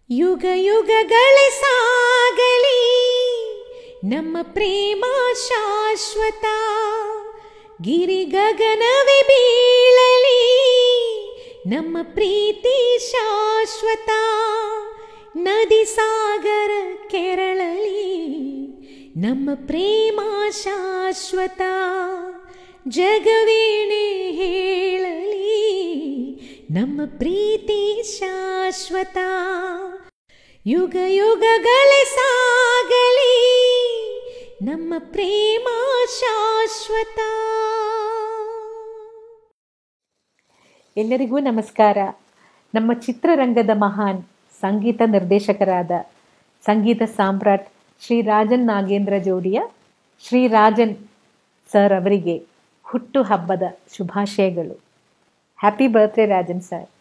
ಯುಗ ಯುಗಗಳೇ ಸಾಗಲಿ ನಮ್ಮ ಪ್ರೇಮ ಶಾಶ್ವತ ಗಿರಿ ಗಗನವೇ ಬೀಳಲಿ ನಮ್ಮ ಪ್ರೀತಿ ಶಾಶ್ವತ ನದಿ ಸಾಗರ ಕೆರಳಲಿ ನಮ್ಮ ಪ್ರೇಮ ಶಾಶ್ವತ ಜಗವೀಣೆ ಹೇಳಲಿ ನಮ್ಮ ಪ್ರೀತಿ ಶಾಶ್ವತ ಯುಗ ಯುಗಗಳೇ ಸಾಗಲಿ ನಮ್ಮ ಪ್ರೇಮ ಶಾಶ್ವತ ಎಲ್ಲರಿಗೂ ನಮಸ್ಕಾರ ನಮ್ಮ ಚಿತ್ರರಂಗದ ಮಹಾನ್ ಸಂಗೀತ ನಿರ್ದೇಶಕರಾದ ಸಂಗೀತ ಸಾಮ್ರಾಟ್ ಶ್ರೀ ರಾಜನ್ ನಾಗೇಂದ್ರ ಜೋಡಿಯ ಶ್ರೀ ರಾಜನ್ ಸರ್ ಅವರಿಗೆ ಹುಟ್ಟು ಹಬ್ಬದ ಶುಭಾಶಯಗಳು ಹ್ಯಾಪಿ ಬರ್ತ್ಡೇ ರಾಜನ್ ಸರ್